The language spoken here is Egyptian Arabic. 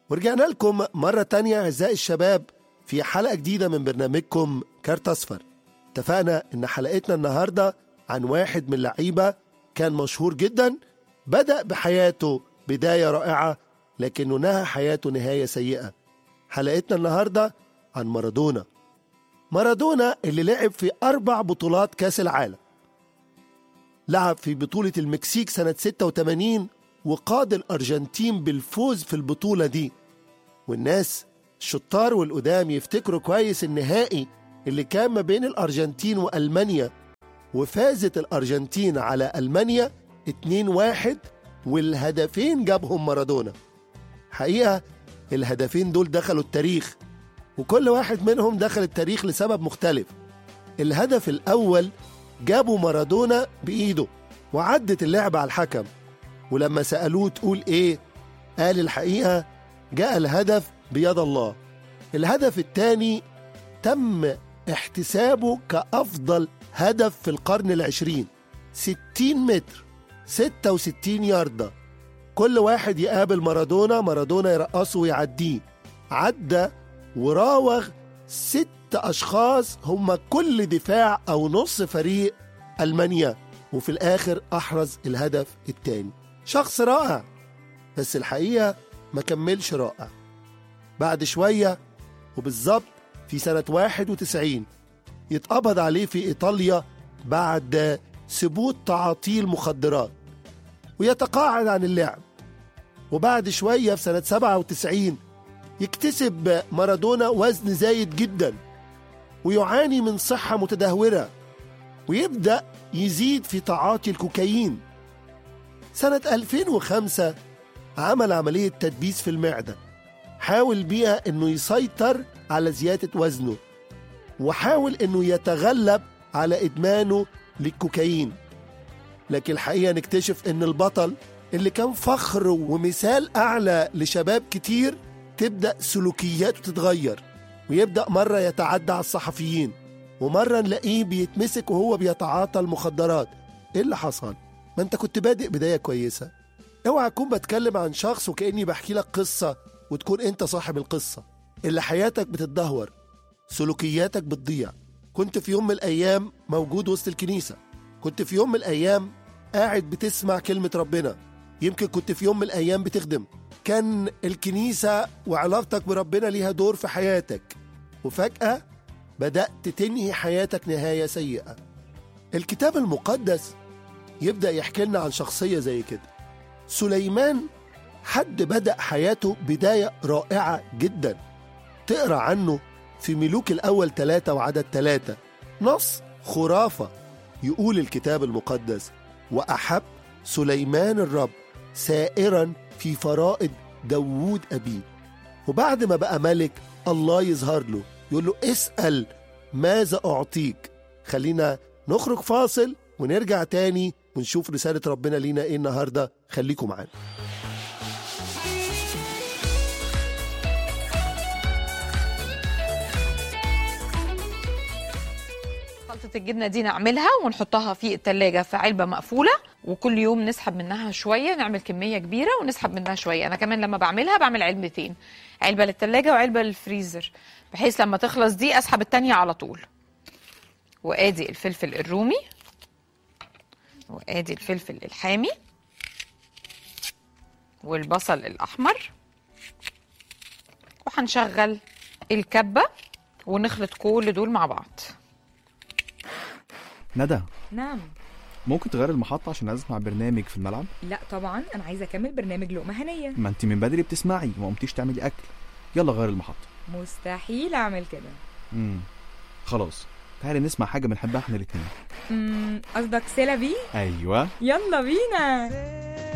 ورجعنا لكم مرة تانية أعزائي الشباب في حلقة جديدة من برنامجكم كارت أصفر اتفقنا إن حلقتنا النهاردة عن واحد من اللعيبة كان مشهور جدا بدأ بحياته بداية رائعة لكنه نهى حياته نهاية سيئة حلقتنا النهاردة عن مارادونا مارادونا اللي لعب في أربع بطولات كأس العالم لعب في بطولة المكسيك سنة 86 وقاد الأرجنتين بالفوز في البطولة دي والناس الشطار والقدام يفتكروا كويس النهائي اللي كان ما بين الأرجنتين وألمانيا وفازت الأرجنتين على ألمانيا 2-1 والهدفين جابهم مارادونا حقيقة الهدفين دول دخلوا التاريخ وكل واحد منهم دخل التاريخ لسبب مختلف الهدف الأول جابوا مارادونا بإيده وعدت اللعبة على الحكم ولما سألوه تقول إيه قال الحقيقة جاء الهدف بيد الله الهدف الثاني تم احتسابه كأفضل هدف في القرن العشرين 60 متر 66 ياردة كل واحد يقابل مارادونا مارادونا يرقصه ويعديه عدى وراوغ ست أشخاص هم كل دفاع أو نص فريق ألمانيا وفي الآخر أحرز الهدف الثاني شخص رائع بس الحقيقة ما كملش رائع بعد شوية وبالظبط في سنة 91 يتقبض عليه في إيطاليا بعد ثبوت تعاطيه المخدرات ويتقاعد عن اللعب وبعد شوية في سنة 97 يكتسب مارادونا وزن زايد جدا ويعاني من صحة متدهورة ويبدأ يزيد في تعاطي الكوكايين سنة 2005 عمل عملية تدبيس في المعدة حاول بيها انه يسيطر على زيادة وزنه وحاول انه يتغلب على ادمانه للكوكايين لكن الحقيقة نكتشف ان البطل اللي كان فخر ومثال اعلى لشباب كتير تبدأ سلوكياته تتغير ويبدأ مرة يتعدى على الصحفيين ومرة نلاقيه بيتمسك وهو بيتعاطى المخدرات ايه اللي حصل؟ ما انت كنت بادئ بداية كويسة اوعى اكون بتكلم عن شخص وكأني بحكي لك قصة وتكون انت صاحب القصة اللي حياتك بتتدهور سلوكياتك بتضيع كنت في يوم من الأيام موجود وسط الكنيسة كنت في يوم من الأيام قاعد بتسمع كلمة ربنا يمكن كنت في يوم من الأيام بتخدم كان الكنيسة وعلاقتك بربنا ليها دور في حياتك وفجأة بدأت تنهي حياتك نهاية سيئة الكتاب المقدس يبدأ يحكي لنا عن شخصية زي كده سليمان حد بدأ حياته بداية رائعة جدا تقرأ عنه في ملوك الأول ثلاثة وعدد ثلاثة نص خرافة يقول الكتاب المقدس وأحب سليمان الرب سائرا في فرائض داوود أبيه وبعد ما بقى ملك الله يظهر له يقول له اسأل ماذا أعطيك خلينا نخرج فاصل ونرجع تاني ونشوف رسالة ربنا لينا ايه النهاردة خليكم معانا خلطة الجبنة دي نعملها ونحطها في التلاجة في علبة مقفولة وكل يوم نسحب منها شوية نعمل كمية كبيرة ونسحب منها شوية أنا كمان لما بعملها بعمل علبتين علبة للتلاجة وعلبة للفريزر بحيث لما تخلص دي أسحب التانية على طول وآدي الفلفل الرومي وآدي الفلفل الحامي والبصل الأحمر وهنشغل الكبة ونخلط كل دول مع بعض ندى نعم ممكن تغير المحطة عشان عايز اسمع برنامج في الملعب لا طبعا انا عايزه اكمل برنامج لقمه هنيه ما انت من بدري بتسمعي وما قمتيش تعملي اكل يلا غير المحطة مستحيل اعمل كده امم خلاص تعالي نسمع حاجة بنحبها احنا الاتنين أمم، قصدك سيلا بي ايوه يلا بينا